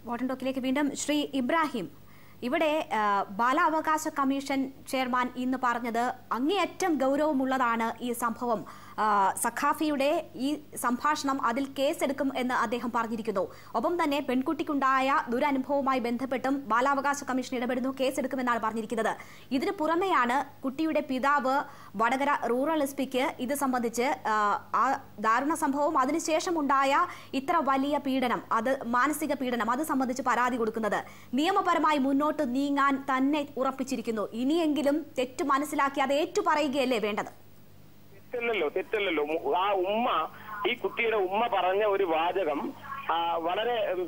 വോട്ടൻ ടോക്കിലേക്ക് വീണ്ടും ശ്രീ ഇബ്രാഹിം ഇവിടെ ആ, ബാലാവകാശ കമ്മീഷൻ ചെയർമാൻ ഇന്ന് പറഞ്ഞത് അങ്ങേയറ്റം ഗൗരവമുള്ളതാണ് ഈ സംഭവം ആ, സഖാഫിയുടെ ഈ സംഭാഷണം അതിൽ കേസെടുക്കും എന്ന് അദ്ദേഹം പറഞ്ഞിരിക്കുന്നു ഒപ്പം തന്നെ പെൺകുട്ടിക്കുണ്ടായ ദുരനുഭവവുമായി ബന്ധപ്പെട്ടും ബാലാവകാശ കമ്മീഷൻ ഇടപെടുന്നു കേസെടുക്കുമെന്നാണ് പറഞ്ഞിരിക്കുന്നത് ഇതിന് പുറമെയാണ് കുട്ടിയുടെ പിതാവ് വടകര റൂറൽ എസ് പിക്ക് ഇത് സംബന്ധിച്ച് ആ, ആ ദാരുണ സംഭവം അതിനുശേഷം ഉണ്ടായ ഇത്ര വലിയ പീഡനം അത് മാനസിക പീഡനം അത് സംബന്ധിച്ച് പരാതി കൊടുക്കുന്നത് നിയമപരമായി മുന്നോട്ട് നീങ്ങാൻ തന്നെ ഉറപ്പിച്ചിരിക്കുന്നു ഇനിയെങ്കിലും തെറ്റ് മനസ്സിലാക്കി അത് ഏറ്റുപറയുകയല്ലേ വേണ്ടത് തെറ്റല്ലല്ലോ തെറ്റല്ലല്ലോ മു- ആ ഉമ്മ ഈ കുട്ടിയുടെ ഉമ്മ പറഞ്ഞ ഒരു വാചകം ആ, വളരെ ഉം,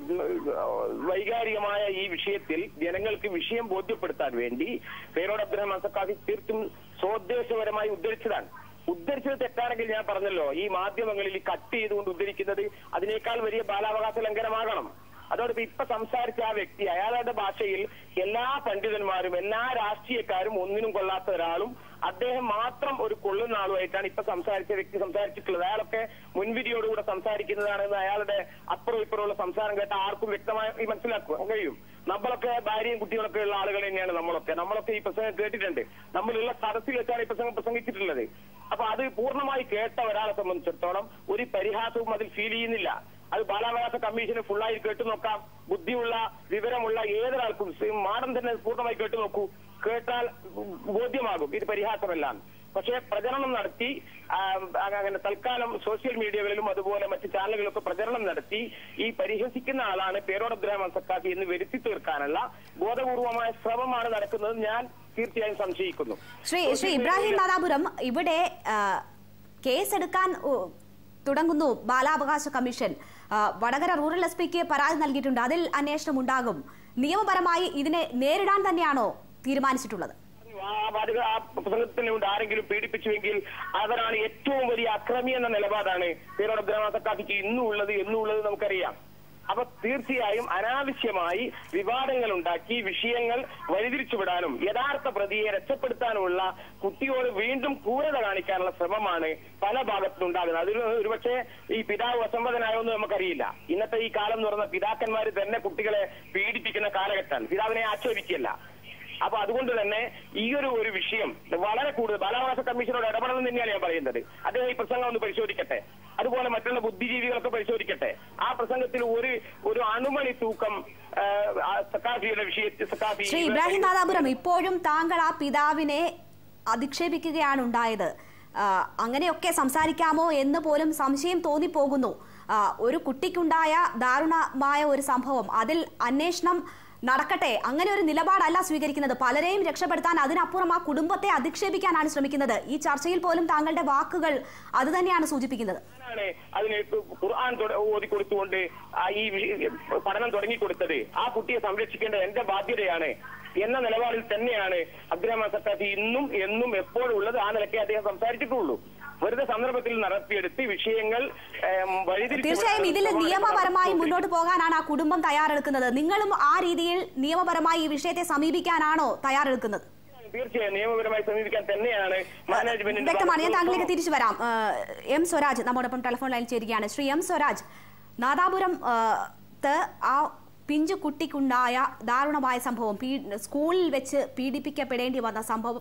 വൈകാരികമായ ഈ വിഷയത്തിൽ ജനങ്ങൾക്ക് വിഷയം ബോധ്യപ്പെടുത്താൻ വേണ്ടി പേരോട് അബ്ദുറഹ്മാൻ സക്കാഫി തീർത്തും സ്വോദ്ദേശപരമായി ഉദ്ധരിച്ചതാണ് ഉദ്ധരിച്ചത് തെറ്റാണെങ്കിൽ ഞാൻ പറഞ്ഞല്ലോ ഈ മാധ്യമങ്ങളിൽ ഈ കട്ട് ചെയ്തുകൊണ്ട് ഉദ്ധരിക്കുന്നത് അതിനേക്കാൾ വലിയ ബാലാവകാശ ലംഘനമാകണം അതോടൊപ്പം ഇപ്പൊ സംസാരിച്ച ആ വ്യക്തി അയാളുടെ ഭാഷയിൽ എല്ലാ പണ്ഡിതന്മാരും എല്ലാ രാഷ്ട്രീയക്കാരും ഒന്നിനും കൊള്ളാത്ത ഒരാളും അദ്ദേഹം മാത്രം ഒരു കൊള്ളുന്ന ആളുമായിട്ടാണ് ഇപ്പൊ സംസാരിച്ച വ്യക്തി സംസാരിച്ചിട്ടുള്ളത് അയാളൊക്കെ മുൻവിധിയോടുകൂടെ സംസാരിക്കുന്നതാണെന്ന് അയാളുടെ അപ്പുറം ഇപ്പുറമുള്ള സംസാരം കേട്ട ആർക്കും വ്യക്തമായി മനസ്സിലാക്കുക കഴിയും നമ്മളൊക്കെ ഭാര്യയും കുട്ടികളൊക്കെ ഉള്ള ആളുകൾ തന്നെയാണ് നമ്മളൊക്കെ നമ്മളൊക്കെ ഈ പ്രസംഗം കേട്ടിട്ടുണ്ട് നമ്മളുള്ള സദസ്സിൽ വെച്ചാണ് ഈ പ്രസംഗം പ്രസംഗിച്ചിട്ടുള്ളത് അപ്പൊ അത് പൂർണ്ണമായി കേട്ട ഒരാളെ സംബന്ധിച്ചിടത്തോളം ഒരു പരിഹാസവും അതിൽ ഫീൽ ചെയ്യുന്നില്ല അത് ബാലാവകാശ കമ്മീഷന് ഫുള്ളായി കേട്ടു നോക്കാം ബുദ്ധിയുള്ള വിവരമുള്ള ഏതൊരാൾക്കും സി- മാഡം തന്നെ പൂർണ്ണമായി കേട്ടു നോക്കൂ കേട്ടാൽ ബോധ്യമാകും ഇത് പരിഹാസമല്ല പക്ഷേ പ്രചരണം നടത്തി ആ, അങ്ങനെ തൽക്കാലം സോഷ്യൽ മീഡിയകളിലും അതുപോലെ മറ്റ് ചാനലുകളൊക്കെ പ്രചരണം നടത്തി ഈ പരിഹസിക്കുന്ന ആളാണ് പേരോട് അബ്ദുറഹ്മാൻ സക്കാഫി എന്ന് വരുത്തി തീർക്കാനുള്ള ബോധപൂർവമായ ശ്രമമാണ് നടക്കുന്നത് ഞാൻ തീർച്ചയായും സംശയിക്കുന്നു ശ്രീ ശ്രീ ഇബ്രാഹിം നാദാപുരം ഇവിടെ ആ, കേസെടുക്കാൻ ഓ, തുടങ്ങുന്നു ബാലാവകാശ കമ്മീഷൻ ആ, വടകര റൂറൽ എസ് പിക്ക് പരാതി നൽകിയിട്ടുണ്ട് അതിൽ അന്വേഷണം ഉണ്ടാകും നിയമപരമായി ഇതിനെ നേരിടാൻ തന്നെയാണോ തീരുമാനിച്ചിട്ടുള്ളത് ആ വാചക ആ പ്രസംഗത്തിനുണ്ട് ആരെങ്കിലും പീഡിപ്പിച്ചുവെങ്കിൽ അവരാണ് ഏറ്റവും വലിയ അക്രമി എന്ന നിലപാടാണ് പേരോട് അബ്ദുറഹ്മാൻ ഇന്നും ഉള്ളത് എന്നും ഉള്ളത് നമുക്കറിയാം അപ്പൊ തീർച്ചയായും അനാവശ്യമായി വിവാദങ്ങൾ ഉണ്ടാക്കി വിഷയങ്ങൾ വഴിതിരിച്ചുവിടാനും യഥാർത്ഥ പ്രതിയെ രക്ഷപ്പെടുത്താനുമുള്ള കുട്ടിയോട് വീണ്ടും ക്രൂരത കാണിക്കാനുള്ള ശ്രമമാണ് പല ഭാഗത്തും ഉണ്ടാകുന്നത് അതിൽ ഒരുപക്ഷെ ഈ പിതാവ് വസംവദനായോ എന്ന് നമുക്കറിയില്ല ഇന്നത്തെ ഈ കാലം എന്ന് പറഞ്ഞ പിതാക്കന്മാർ തന്നെ കുട്ടികളെ പീഡിപ്പിക്കുന്ന കാലഘട്ടമാണ് പിതാവിനെ ആക്ഷേപിക്കില്ല അപ്പൊ അതുകൊണ്ട് തന്നെ ഈ ഒരു ഒരു വിഷയം വളരെ കൂടുതൽ ബാലാവകാശ കമ്മീഷനോട് ഇടപെടണം തന്നെയാണ് ഞാൻ പറയുന്നത് അദ്ദേഹം ഈ പ്രസംഗം ഒന്ന് പരിശോധിക്കട്ടെ അതുപോലെ മറ്റുള്ള ബുദ്ധിജീവികളൊക്കെ പരിശോധിക്കട്ടെ ആ പ്രസംഗത്തിൽ ഒരു ഒരു അണുമണി തൂക്കം ആ, ആ സക്കാഫിയുടെ വിഷയത്തിൽ സക്കാഫി ശ്രീ ഇബ്രാഹിം നാദാപുരം ഇപ്പോഴും താങ്കൾ ആ പിതാവിനെ അധിക്ഷേപിക്കുകയാണ് ഉണ്ടായത് ആ, അങ്ങനെയൊക്കെ സംസാരിക്കാമോ എന്ന് പോലും സംശയം തോന്നിപ്പോകുന്നു ആ, ഒരു കുട്ടിക്കുണ്ടായ ദാരുണമായ ഒരു സംഭവം അതിൽ അന്വേഷണം നടക്കട്ടെ അങ്ങനെ ഒരു നിലപാടല്ല സ്വീകരിക്കുന്നത് പലരെയും രക്ഷപ്പെടുത്താൻ അതിനപ്പുറം ആ കുടുംബത്തെ അധിക്ഷേപിക്കാനാണ് ശ്രമിക്കുന്നത് ഈ ചർച്ചയിൽ പോലും താങ്കളുടെ വാക്കുകൾ അത് തന്നെയാണ് സൂചിപ്പിക്കുന്നത് ആണ് അതിന് ഖുർആൻ തുട- ഓതി കൊടുത്തുകൊണ്ട് ആ ഈ വി- പഠനം തുടങ്ങിക്കൊടുത്തത് ആ കുട്ടിയെ സംരക്ഷിക്കേണ്ടത് എന്റെ ബാധ്യതയാണ് എന്ന നിലപാടിൽ തന്നെയാണ് അബ്ദുറഹ്മാൻ സത്താഫി ഇന്നും എന്നും എപ്പോഴും ഉള്ളത് ആ നിലയ്ക്ക് അദ്ദേഹം സംസാരിച്ചിട്ടുള്ളൂ വെറുതെ സന്ദർഭത്തിൽ നടത്തിയെടുത്ത് വിഷയങ്ങൾ ഏം, വഴിതിരിച്ചു തീർച്ചയായും ഇതിൽ വിടാനുള്ള നിയമപരമായി ശ്രമമാണ് മുന്നോട്ട് പോകാനാണ് ആ കുടുംബം തയ്യാറെടുക്കുന്നത് നിങ്ങളും ആ രീതിയിൽ നിയമപരമായി ഈ വിഷയത്തെ സമീപിക്കാനാണോ തയ്യാറെടുക്കുന്നത് തീർച്ചയായും നിയമപരമായി സമീപിക്കാൻ തന്നെയാണ് മാനേജ്മെന്റിന്റെ വ്യക്തമാണ് ഞാൻ ഭാഗത്തുനിന്ന് താങ്കളിലേക്ക് തിരിച്ചു വരാം ഏഹ്, എം സ്വരാജ് നമ്മോടൊപ്പം ടെലിഫോൺ ലൈനിൽ ചേരുകയാണ് ശ്രീ എം സ്വരാജ് നാദാപുരം ഏഹ്, ത്ത് ആ പിഞ്ചു കുട്ടിക്കുണ്ടായ ദാരുണമായ സംഭവം പീ- സ്കൂളിൽ വെച്ച് പീഡിപ്പിക്കപ്പെടേണ്ടി വന്ന സംഭവം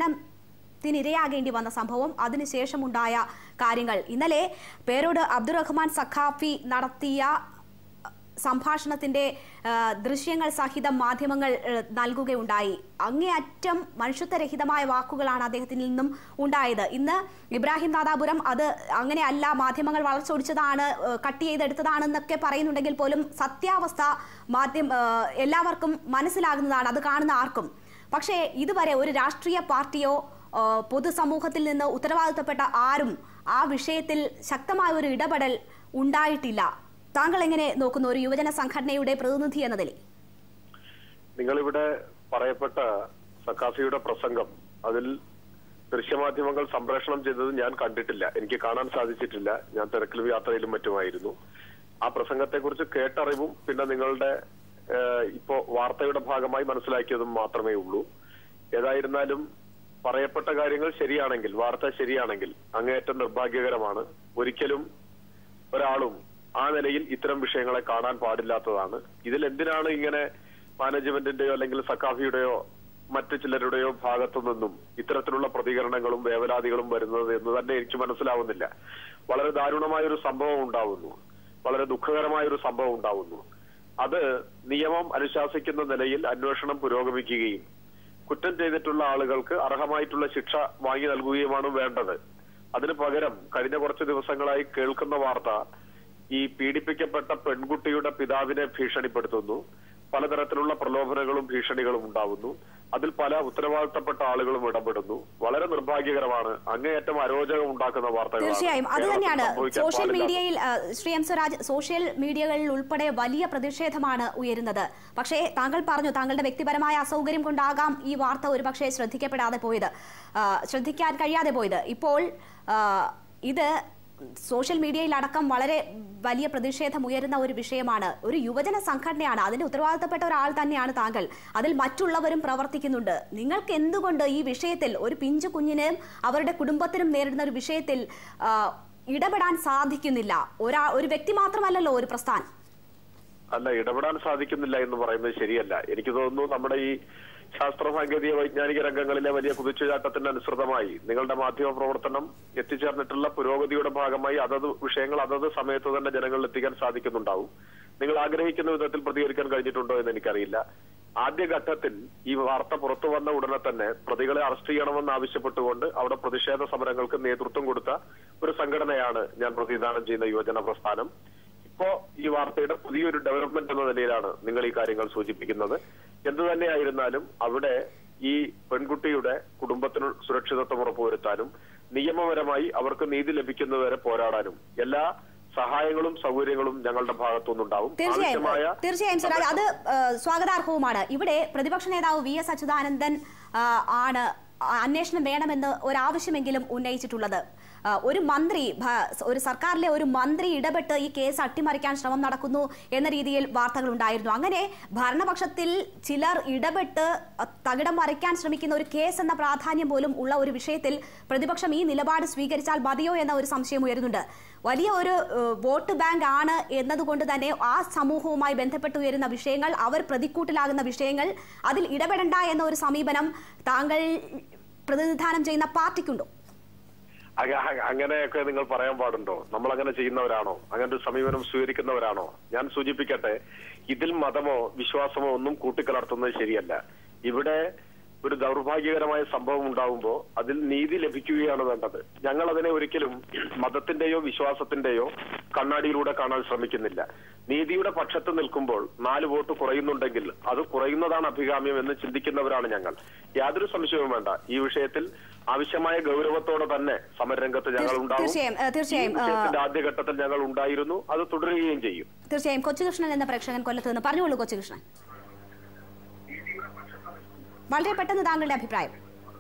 പീഡനത്തിനിരയാകേണ്ടി വന്ന സംഭവം അതിനുശേഷമുണ്ടായ കാര്യങ്ങൾ ഇന്നലെ പേരോട് അബ്ദുറഹ്മാൻ സഖാഫി നടത്തിയ സംഭാഷണത്തിന്റെ ആ, ദൃശ്യങ്ങൾ സഹിതം മാധ്യമങ്ങൾ ആ, നൽകുകയുണ്ടായി അങ്ങേയറ്റം മനുഷ്യത്വരഹിതമായ വാക്കുകളാണ് അദ്ദേഹത്തിൽ നിന്നും ഉണ്ടായത് ഇന്ന് ഇബ്രാഹിം നാദാപുരം അത് അങ്ങനെയല്ല മാധ്യമങ്ങൾ വളച്ചൊടിച്ചതാണ് ആ, കട്ട് ചെയ്തെടുത്തതാണെന്നൊക്കെ പറയുന്നുണ്ടെങ്കിൽ പോലും സത്യാവസ്ഥ മാധ്യമ ആ, എല്ലാവർക്കും മനസ്സിലാകുന്നതാണ് അത് കാണുന്ന ആർക്കും പക്ഷേ ഇതുവരെ ഒരു രാഷ്ട്രീയ പാർട്ടിയോ ആ, പൊതുസമൂഹത്തിൽ നിന്ന് ഉത്തരവാദിത്തപ്പെട്ട ആരും ആ വിഷയത്തിൽ ശക്തമായ ഒരു ഇടപെടൽ ഉണ്ടായിട്ടില്ല താങ്കൾ എങ്ങനെ നോക്കുന്നു ഒരു യുവജന സംഘടനയുടെ പ്രതിനിധി എന്ന നിലയിൽ നിങ്ങളിവിടെ പറയപ്പെട്ട സക്കാഫിയുടെ പ്രസംഗം അതിൽ ദൃശ്യമാധ്യമങ്ങൾ സംപ്രേഷണം ചെയ്തത് ഞാൻ കണ്ടിട്ടില്ല എനിക്ക് കാണാൻ സാധിച്ചിട്ടില്ല ഞാൻ തിരക്കിലും യാത്രയിലും മറ്റുമായിരുന്നു ആ പ്രസംഗത്തെക്കുറിച്ച് കേട്ടറിവും പിന്നെ നിങ്ങളുടെ ഏഹ്, ഇപ്പോ വാർത്തയുടെ ഭാഗമായി മനസ്സിലാക്കിയതും മാത്രമേ ഉള്ളൂ ഏതായിരുന്നാലും പറയപ്പെട്ട കാര്യങ്ങൾ ശരിയാണെങ്കിൽ വാർത്ത ശരിയാണെങ്കിൽ അങ്ങേയറ്റം നിർഭാഗ്യകരമാണ് ഒരിക്കലും ഒരാളും ആ നിലയിൽ ഇത്തരം വിഷയങ്ങളെ കാണാൻ പാടില്ലാത്തതാണ് ഇതിൽ എന്തിനാണ് ഇങ്ങനെ മാനേജ്മെന്റിന്റെയോ അല്ലെങ്കിൽ സക്കാഫിയുടെയോ മറ്റു ചിലരുടെയോ ഭാഗത്തു നിന്നും ഇത്തരത്തിലുള്ള പ്രതികരണങ്ങളും വേവലാതികളും വരുന്നത് എന്ന് തന്നെ എനിക്ക് മനസ്സിലാവുന്നില്ല വളരെ ദാരുണമായ ഒരു സംഭവം ഉണ്ടാവുന്നു വളരെ ദുഃഖകരമായ ഒരു സംഭവം ഉണ്ടാവുന്നു അത് നിയമം അനുശാസിക്കുന്ന നിലയിൽ അന്വേഷണം പുരോഗമിക്കുകയും കുറ്റം ചെയ്തിട്ടുള്ള ആളുകൾക്ക് അർഹമായിട്ടുള്ള ശിക്ഷ വാങ്ങി നൽകുകയുമാണ് വേണ്ടത് അതിനു പകരം കഴിഞ്ഞ കുറച്ച് ദിവസങ്ങളായി കേൾക്കുന്ന വാർത്ത ഈ പീഡിപ്പിക്കപ്പെട്ട പെൺകുട്ടിയുടെ പിതാവിനെ ഭീഷണിപ്പെടുത്തുന്നു പലതരത്തിലുള്ള പ്രലോഭനങ്ങളും ഭീഷണികളും ഉണ്ടാവുന്നു അതിൽ പല ഉത്തരവാദിത്തപ്പെട്ട ആളുകളും ഇടപെടുന്നു വളരെ നിർഭാഗ്യകരമാണ് അങ്ങേയറ്റം അരോചകം ഉണ്ടാക്കുന്ന വാർത്തകൾ തീർച്ചയായും അത് തന്നെയാണ് സോഷ്യൽ മീഡിയയിൽ ആ, ശ്രീ എം സ്വരാജ് സോഷ്യൽ മീഡിയകളിൽ ഉൾപ്പെടെ വലിയ പ്രതിഷേധമാണ് ഉയരുന്നത് പക്ഷേ താങ്കൾ പറഞ്ഞു താങ്കളുടെ വ്യക്തിപരമായ അസൗകര്യം കൊണ്ടാകാം ഈ വാർത്ത ഒരുപക്ഷെ ശ്രദ്ധിക്കപ്പെടാതെ പോയത് ആ, ശ്രദ്ധിക്കാൻ കഴിയാതെ പോയത് ഇപ്പോൾ ആ, ഇത് സോഷ്യൽ മീഡിയയിൽ അടക്കം വളരെ വലിയ പ്രതിഷേധം ഉയരുന്ന ഒരു വിഷയമാണ് ഒരു യുവജന സംഘടനയാണ് അതിന്റെ ഉത്തരവാദിത്തപ്പെട്ട ഒരാൾ തന്നെയാണ് താങ്കൾ അതിൽ മറ്റുള്ളവരും പ്രവർത്തിക്കുന്നുണ്ട് നിങ്ങൾക്ക് എന്തുകൊണ്ട് ഈ വിഷയത്തിൽ ഒരു പിഞ്ചു കുഞ്ഞിനും അവരുടെ കുടുംബത്തിനും നേരിടുന്ന ഒരു വിഷയത്തിൽ ആ, ഇടപെടാൻ സാധിക്കുന്നില്ല ഒരാ ഒരു വ്യക്തി മാത്രമല്ലല്ലോ ഒരു പ്രസ്ഥാനം അല്ല ഇടപെടാൻ സാധിക്കുന്നില്ല എന്ന് പറയുന്നത് ശരിയല്ല എനിക്ക് തോന്നുന്നു നമ്മുടെ ഈ ശാസ്ത്ര സാങ്കേതിക വൈജ്ഞാനിക രംഗങ്ങളിലെ വലിയ കുതിച്ചുചാട്ടത്തിന് അനുസൃതമായി നിങ്ങളുടെ മാധ്യമ പ്രവർത്തനം എത്തിച്ചേർന്നിട്ടുള്ള പുരോഗതിയുടെ ഭാഗമായി അതത് വിഷയങ്ങൾ അതത് സമയത്ത് തന്നെ ജനങ്ങളിൽ എത്തിക്കാൻ സാധിക്കുന്നുണ്ടാവും നിങ്ങൾ ആഗ്രഹിക്കുന്ന വിധത്തിൽ പ്രതികരിക്കാൻ കഴിഞ്ഞിട്ടുണ്ടോ എന്ന് എനിക്കറിയില്ല ആദ്യഘട്ടത്തിൽ ഈ വാർത്ത പുറത്തു വന്ന ഉടനെ തന്നെ പ്രതികളെ അറസ്റ്റ് ചെയ്യണമെന്ന് ആവശ്യപ്പെട്ടുകൊണ്ട് അവിടെ പ്രതിഷേധ സമരങ്ങൾക്ക് നേതൃത്വം കൊടുത്ത ഒരു സംഘടനയാണ് ഞാൻ പ്രതിനിധാനം ചെയ്യുന്ന യുവജന പ്രസ്ഥാനം ഇപ്പോ ഈ വാർത്തയുടെ പുതിയൊരു ഡെവലപ്മെന്റ് എന്ന നിലയിലാണ് നിങ്ങൾ ഈ കാര്യങ്ങൾ സൂചിപ്പിക്കുന്നത് എന്തു തന്നെയായിരുന്നാലും അവിടെ ഈ പെൺകുട്ടിയുടെ കുടുംബത്തിന് സുരക്ഷിതത്വം ഉറപ്പുവരുത്താനും നിയമപരമായി അവർക്ക് നീതി ലഭിക്കുന്നതുവരെ പോരാടാനും എല്ലാ സഹായങ്ങളും സൗകര്യങ്ങളും ഞങ്ങളുടെ ഭാഗത്തുനിന്നുണ്ടാവും തീർച്ചയായും തീർച്ചയായും സ്വരാജ് അത് ഏഹ്, സ്വാഗതാർഹവുമാണ് ഇവിടെ പ്രതിപക്ഷ നേതാവ് വി എസ് അച്യുതാനന്ദൻ ആ, ആണ് അന്വേഷണം വേണമെന്ന് ഒരാവശ്യമെങ്കിലും ഉന്നയിച്ചിട്ടുള്ളത് ആ, ഒരു മന്ത്രി ഭ- ഒരു സർക്കാരിലെ ഒരു മന്ത്രി ഇടപെട്ട് ഈ കേസ് അട്ടിമറിക്കാൻ ശ്രമം നടക്കുന്നു എന്ന രീതിയിൽ വാർത്തകൾ ഉണ്ടായിരുന്നു അങ്ങനെ ഭരണപക്ഷത്തിൽ ചിലർ ഇടപെട്ട് തകിടം മറിക്കാൻ ശ്രമിക്കുന്ന ഒരു കേസ് എന്ന പ്രാധാന്യം പോലും ഉള്ള ഒരു വിഷയത്തിൽ പ്രതിപക്ഷം ഈ നിലപാട് സ്വീകരിച്ചാൽ മതിയോ എന്ന ഒരു സംശയം ഉയരുന്നുണ്ട് വലിയ ഒരു ഏഹ്, വോട്ട് ബാങ്ക് ആണ് എന്നതുകൊണ്ട് തന്നെ ആ സമൂഹവുമായി ബന്ധപ്പെട്ട് ഉയരുന്ന വിഷയങ്ങൾ അവർ പ്രതിക്കൂട്ടിലാകുന്ന വിഷയങ്ങൾ അതിൽ ഇടപെടണ്ട എന്ന ഒരു സമീപനം താങ്കൾ പ്രതിനിധാനം ചെയ്യുന്ന പാർട്ടിക്കുണ്ടോ അക- അ- അങ്ങനെയൊക്കെ നിങ്ങൾ പറയാൻ പാടുണ്ടോ നമ്മൾ അങ്ങനെ ചെയ്യുന്നവരാണോ അങ്ങനെ ഒരു സമീപനം സ്വീകരിക്കുന്നവരാണോ ഞാൻ സൂചിപ്പിക്കട്ടെ ഇതിൽ മതമോ വിശ്വാസമോ ഒന്നും കൂട്ടിക്കലർത്തുന്നത് ശരിയല്ല ഇവിടെ ഒരു ദൗർഭാഗ്യകരമായ സംഭവം ഉണ്ടാവുമ്പോൾ അതിൽ നീതി ലഭിക്കുകയാണ് വേണ്ടത് ഞങ്ങൾ അതിനെ ഒരിക്കലും മതത്തിന്റെയോ വിശ്വാസത്തിന്റെയോ കണ്ണാടിയിലൂടെ കാണാൻ ശ്രമിക്കുന്നില്ല നീതിയുടെ പക്ഷത്ത് നിൽക്കുമ്പോൾ നാല് വോട്ട് കുറയുന്നുണ്ടെങ്കിൽ അത് കുറയുന്നതാണ് അഭികാമ്യം എന്ന് ചിന്തിക്കുന്നവരാണ് ഞങ്ങൾ യാതൊരു സംശയവും വേണ്ട ഈ വിഷയത്തിൽ ആവശ്യമായ ഗൗരവത്തോടെ തന്നെ സമരരംഗത്ത് ഞങ്ങൾ ഉണ്ടാവും തീർച്ചയായും, ഏഹ്, തീർച്ചയായും, ഈ വിഷയത്തിന്റെ ആദ്യഘട്ടത്തിൽ ഞങ്ങൾ ഉണ്ടായിരുന്നു അത് തുടരുകയും ചെയ്യും തീർച്ചയായും കൊച്ചുകൃഷ്ണൻ എന്ന പ്രേക്ഷകൻ കൊല്ലത്ത് നിന്ന് പറഞ്ഞോളൂ കൊച്ചുകൃഷ്ണൻ വളരെ പെട്ടെന്ന് താങ്കളുടെ അഭിപ്രായം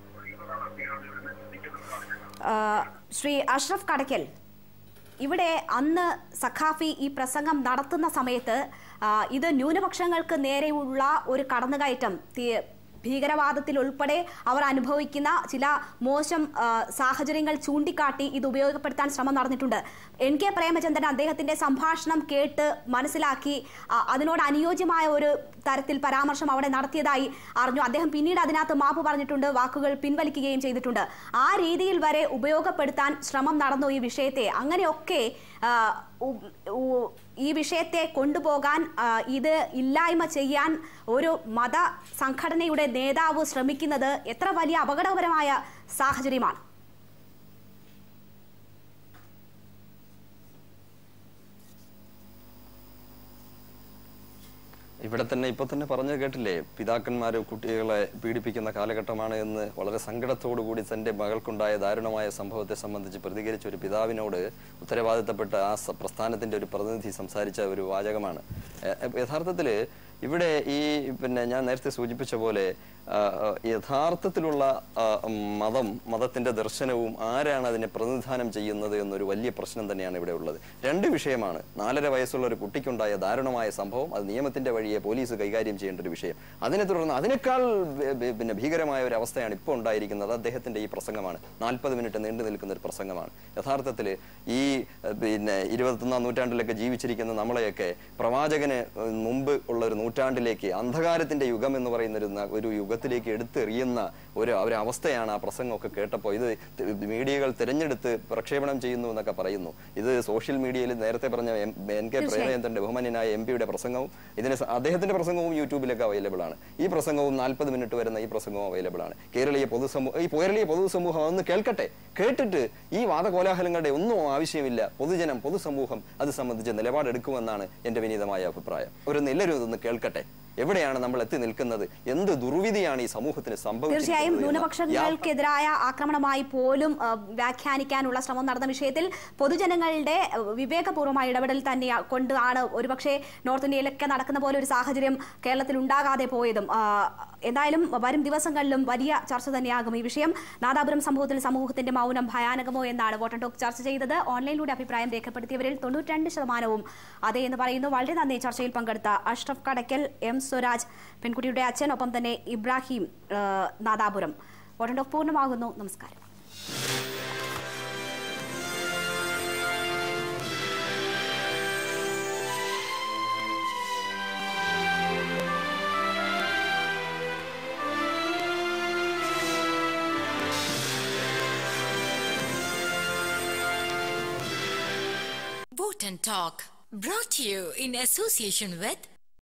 ആ, ശ്രീ അഷ്റഫ് കടയ്ക്കൽ ഇവിടെ അന്ന് സഖാഫി ഈ പ്രസംഗം നടത്തുന്ന സമയത്ത് ആ, ഇത് ന്യൂനപക്ഷങ്ങൾക്ക് നേരെയുള്ള ഒരു കടന്നുകയറ്റം തി- ഭീകരവാദത്തിൽ ഉൾപ്പെടെ അവർ അനുഭവിക്കുന്ന ചില മോശം ആ, സാഹചര്യങ്ങൾ ചൂണ്ടിക്കാട്ടി ഇത് ഉപയോഗപ്പെടുത്താൻ ശ്രമം നടന്നിട്ടുണ്ട് എൻ കെ പ്രേമചന്ദ്രൻ അദ്ദേഹത്തിന്റെ സംഭാഷണം കേട്ട് മനസ്സിലാക്കി ആ, അതിനോട് അനുയോജ്യമായ ഒരു തരത്തിൽ പരാമർശം അവിടെ നടത്തിയതായി അറിഞ്ഞു അദ്ദേഹം പിന്നീട് അതിനകത്ത് മാപ്പ് പറഞ്ഞിട്ടുണ്ട് വാക്കുകൾ പിൻവലിക്കുകയും ചെയ്തിട്ടുണ്ട് ആ രീതിയിൽ വരെ ഉപയോഗപ്പെടുത്താൻ ശ്രമം നടന്നു ഈ വിഷയത്തെ അങ്ങനെയൊക്കെ ആ, ഉ- ഉ- ഈ വിഷയത്തെ കൊണ്ടുപോകാൻ ആ, ഇത് ഇല്ലായ്മ ചെയ്യാൻ ഒരു മത സംഘടനയുടെ നേതാവ് ശ്രമിക്കുന്നത് എത്ര വലിയ അപകടകരമായ സാഹചര്യമാണ് ഇവിടെ തന്നെ ഇപ്പൊ തന്നെ പറഞ്ഞു കേട്ടില്ലേ പിതാക്കന്മാര് കുട്ടികളെ പീഡിപ്പിക്കുന്ന കാലഘട്ടമാണ് എന്ന് വളരെ സങ്കടത്തോടു കൂടി തന്റെ മകൾക്കുണ്ടായ ദാരുണമായ സംഭവത്തെ സംബന്ധിച്ച് പ്രതികരിച്ച ഒരു പിതാവിനോട് ഉത്തരവാദിത്തപ്പെട്ട ആ സ- പ്രസ്ഥാനത്തിന്റെ ഒരു പ്രതിനിധി സംസാരിച്ച ഒരു വാചകമാണ് എ- എ- യഥാർത്ഥത്തില് ഇവിടെ ഈ പിന്നെ ഞാൻ നേരത്തെ സൂചിപ്പിച്ച പോലെ ആ, ആ, യഥാർത്ഥത്തിലുള്ള ആ, മതം മതത്തിന്റെ ദർശനവും ആരാണ് അതിനെ പ്രതിനിധാനം ചെയ്യുന്നത് എന്നൊരു വലിയ പ്രശ്നം തന്നെയാണ് ഇവിടെ ഉള്ളത് രണ്ട് വിഷയമാണ് നാലര വയസ്സുള്ള ഒരു കുട്ടിക്കുണ്ടായ ദാരുണമായ സംഭവം അത് നിയമത്തിന്റെ വഴിയെ പോലീസ് കൈകാര്യം ചെയ്യേണ്ട ഒരു വിഷയം അതിനെ തുടർന്ന് അതിനേക്കാൾ ബ- ബ- പിന്നെ ഭീകരമായ ഒരു അവസ്ഥയാണ് ഇപ്പോൾ ഉണ്ടായിരിക്കുന്നത് അദ്ദേഹത്തിന്റെ ഈ പ്രസംഗമാണ് നാൽപ്പത് മിനിറ്റ് നീണ്ടു നിൽക്കുന്ന ഒരു പ്രസംഗമാണ് യഥാർത്ഥത്തിൽ ഈ ഏഹ്, പിന്നെ ഇരുപത്തൊന്നാം നൂറ്റാണ്ടിലൊക്കെ ജീവിച്ചിരിക്കുന്ന നമ്മളെയൊക്കെ പ്രവാചകന് ഏഹ്, മുമ്പ് ഉള്ള ഒരു നൂറ്റാണ്ടിലേക്ക് അന്ധകാരത്തിന്റെ യുഗം എന്ന് പറയുന്ന ഒരു ന- ഒരു യുഗത്തിലേക്ക് എടുത്തെറിയുന്ന ഒരു ഒരു അവസ്ഥയാണ് ആ പ്രസംഗമൊക്കെ കേട്ടപ്പോൾ ഇത് ത- മീഡിയകൾ തിരഞ്ഞെടുത്ത് പ്രക്ഷേപണം ചെയ്യുന്നു എന്നൊക്കെ പറയുന്നു ഇത് സോഷ്യൽ മീഡിയയിൽ നേരത്തെ പറഞ്ഞ എം- എൻ കെ തീർച്ചയായും. പ്രേമചന്ദ്രന്റെ ബഹുമാന്യനായ എം പിയുടെ പ്രസംഗവും ഇതിന് സ- അദ്ദേഹത്തിന്റെ പ്രസംഗവും യൂട്യൂബിലൊക്കെ അവൈലബിൾ ആണ് ഈ പ്രസംഗവും നാൽപ്പത് മിനിറ്റ് വരുന്ന ഈ പ്രസംഗവും അവൈലബിൾ ആണ് കേരളീയ പൊതുസമൂഹം ഈ കേരളീയ പൊതുസമൂഹം ഒന്ന് കേൾക്കട്ടെ കേട്ടിട്ട് ഈ വാദകോലാഹലങ്ങളുടെ ഒന്നും ആവശ്യമില്ല പൊതുജനം പൊതുസമൂഹം അത് സംബന്ധിച്ച് നിലപാടെടുക്കുമെന്നാണ് എന്റെ വിനീതമായ അഭിപ്രായം ഒരു നിലരും ഇതൊന്ന് കേൾക്കട്ടെ എവിടെയാണ് നമ്മൾ എത്തി നിൽക്കുന്നത് എന്ത് ദുർവിധിയാണ് ഈ സമൂഹത്തിന് തീർച്ചയായും സംഭവിച്ചിരിക്കുന്നത് എന്ന യാ- ന്യൂനപക്ഷങ്ങൾക്കെതിരായ ആക്രമണമായി പോലും ആ, വ്യാഖ്യാനിക്കാനുള്ള ശ്രമം നടന്ന വിഷയത്തിൽ പൊതുജനങ്ങളുടെ ആ, വിവേകപൂർവമായ ഇടപെടൽ തന്നെ കൊണ്ടാണ് ഒരുപക്ഷെ നോർത്ത് ഇന്ത്യയിലൊക്കെ നടക്കുന്ന പോലെ ഒരു സാഹചര്യം കേരളത്തിൽ ഉണ്ടാകാതെ പോയതും ആ, എന്തായാലും വരും ദിവസങ്ങളിലും വലിയ ചർച്ച തന്നെയാകും ഈ വിഷയം നാദാപുരം സംഭവത്തിൽ സമൂഹത്തിന്റെ മൗനം ഭയാനകമോ എന്നാണ് വോട്ടർ ടോക്ക് ചർച്ച ചെയ്തത് ഓൺലൈനിലൂടെ അഭിപ്രായം രേഖപ്പെടുത്തിയവരിൽ തൊണ്ണൂറ്റിരണ്ട് ശതമാനവും അതെ എന്ന് പറയുന്നു വളരെ നന്ദി ചർച്ചയിൽ പങ്കെടുത്ത അഷ്റഫ് കടക്കൽ എം സ്വരാജ് പെൺകുട്ടിയുടെ അച്ഛൻ ഒപ്പം തന്നെ ഇബ്രാഹിം ആ, നാദാപുരം വോട്ടർ ടോക്ക് പൂർണ്ണമാകുന്നു നമസ്കാരം Vote and Talk, brought to you in association with